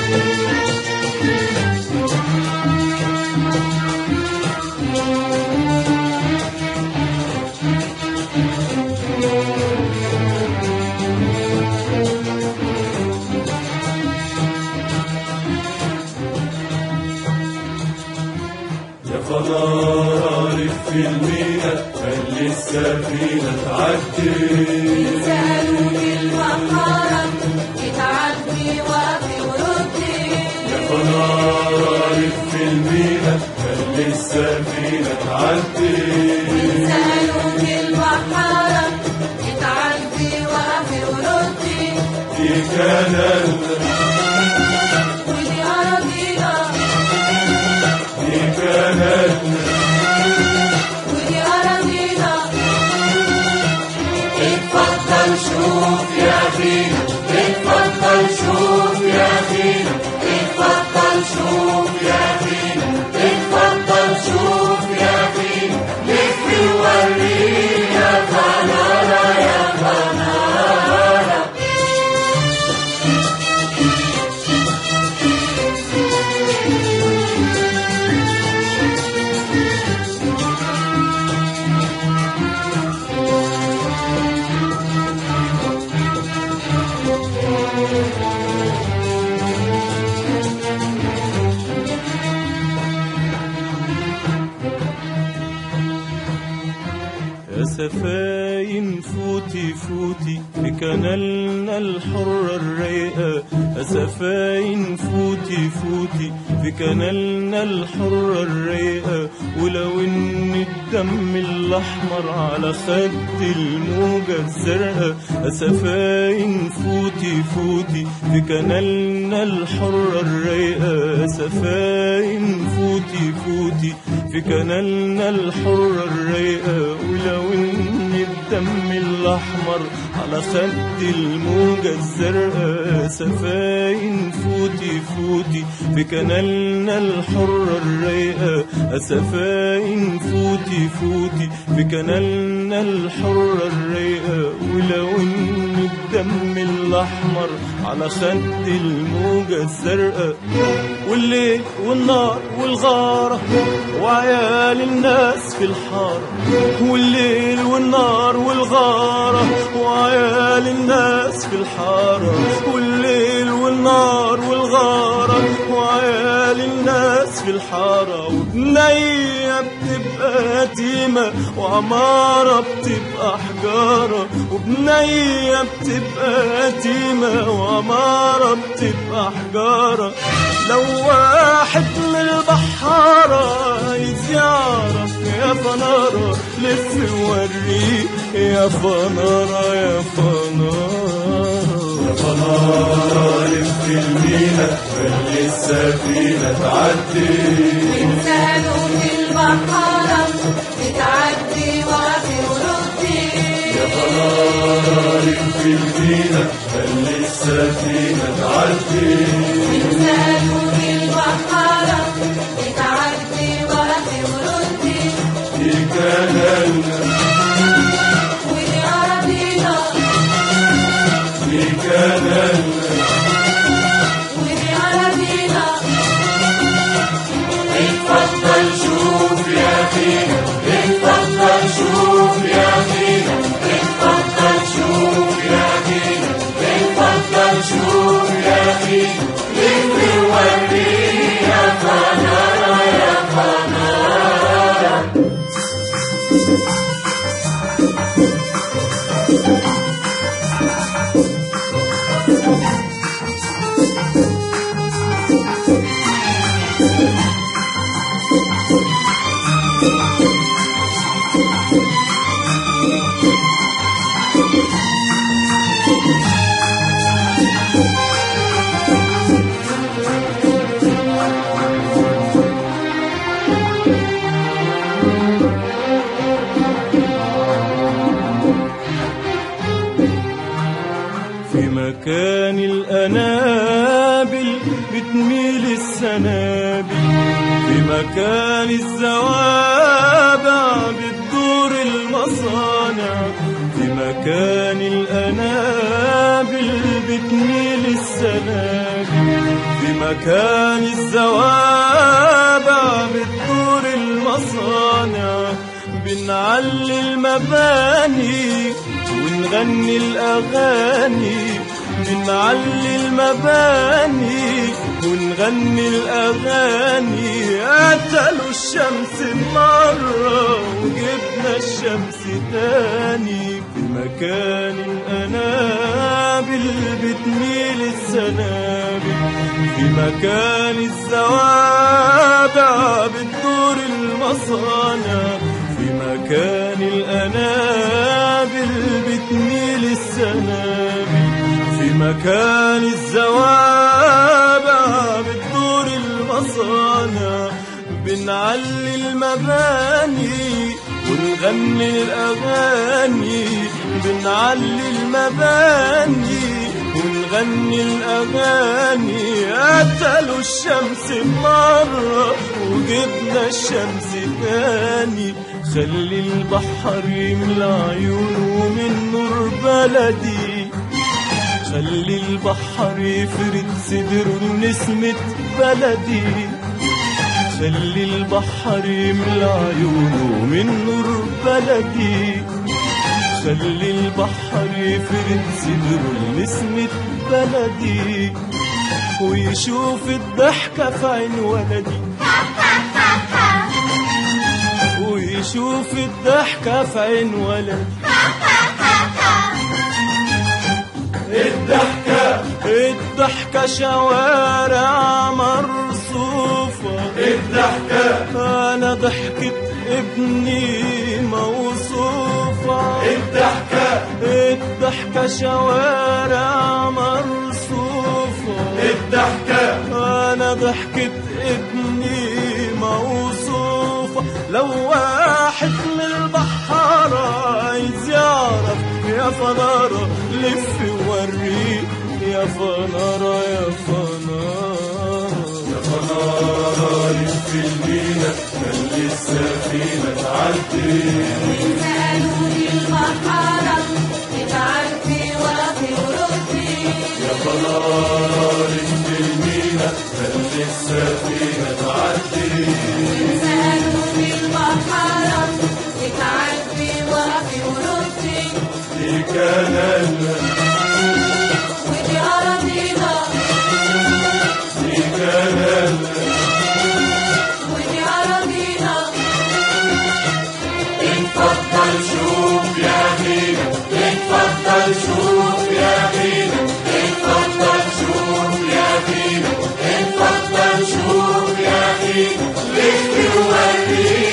يا فنار في المينا خلي السفينة تعدي سألوني المحارة بتعدي وقفي وردي يا فنار في المينا خلي السفينة تعدي سألوني المحارة بتعدي وقفي وردي دي كنال ودي أراضينا دي كنال ودي أراضينا اتفضل شوف يا فينا اتفضل شوف يا فينا اتفضل شوف يا فينا اتفضل شوف يا فينا لف وورينا يا فنارة يا فنارة يا سفاين فوتي فوتي في كنالنا الحرة الرايقة يا سفاين فوتي فوتي في كنالنا الحرة الرايقة ولو ان الدم الاحمر على خد الموجة الزرقاء يا سفاين فوتي فوتي في كنالنا الحرة الرايقة يا سفاين فوتي فوتي في كنالنا الحرة الرايقة ولو ان الدم الاحمر على خد الموجة الزرقاء سفاين فوتي فوتي في كنالنا الحرة الرايقة سفاين فوتي فوتي في كنالنا الحرة الرايقة ولو ان الدم الاحمر على خد الموجة الزرقاء والليل والنار والغارة وعيال الناس في الحارة والليل والنار والغارة وعيال الناس في الحارة والليل والنار والغارة وعيال الناس في الحارة وبنية بتبقى يتيمة وعمارة بتبقى حجارة وبنية بتبقى يتيمة وعمارة بتبقى حجارة لو واحد من البحارة عايز يعرف يا فنارة لف وريه يا فنارة يا فنارة يا فنارة لف المينا خلي السفينة تعدي سألوني المحارة بتعدي وقفي وردي يا فنارة لف المينا خلي السفينة تعدي سألوني المحارة بتعدي وقفي وردي دي كنالنا ودي أراضينا دي كنالنا ودي أراضينا اتفضل شوف يا فينا اتفضل شوف يا فينا اتفضل شوف يا فينا اتفضل شوف يا فينا لف وورينا يا فنارة يا فنارة في مكان الأنابل بتميل السنابل في مكان الزوابع بتدور المصانع في مكان الأنابل بتميل السنابل في مكان الزوابع بتدور المصانع بنعلي المباني ونغني الأغاني بنعلي المباني ونغني الأغاني قتلوا الشمس مرة وجبنا الشمس تاني في مكان الأنابل بتميل السنابل في مكان الزوابع بتدور المصانع في مكان الأنابل بتميل السنابل في مكان الزوابع بتدور المصانع بنعلي المباني ونغني الأغاني بنعلي المباني ونغني الأغاني قتلوا الشمس مرة وجبنا الشمس تاني خلي البحر يملى عيونه من نور بلدي خلي البحر يفرد صدره لنسمة بلدي خلي البحر يملى عيونه من نور بلدي خلي البحر يفرد صدره لنسمة بلدي ويشوف الضحكة في عين ولدي ويشوف الضحكة في عين ولدي الضحكة الضحكة شوارع مرصوفة الضحكة أنا ضحكة ابني موصوفة الضحكة الضحكة شوارع مرصوفة الضحكة أنا ضحكة ابني موصوفة لو واحد من البحارة عايز يعرف يا فنارة لف وريه يا فنارة يا فنارة فنار في المينا خلي السفينة تعدي سألوني البحارة بتعرفي وفي وردي يا فنار في المينا خلي السفينة تعدي سألوني البحارة بتعرفي وفي وردي دي كنالنا ودي أراضينا دي كنالنا ودي أراضينا اتفضل شوف يا أخينا اتفضل شوف يا أخينا اتفضل شوف يا أخينا اتفضل شوف يا أخينا لف وورينا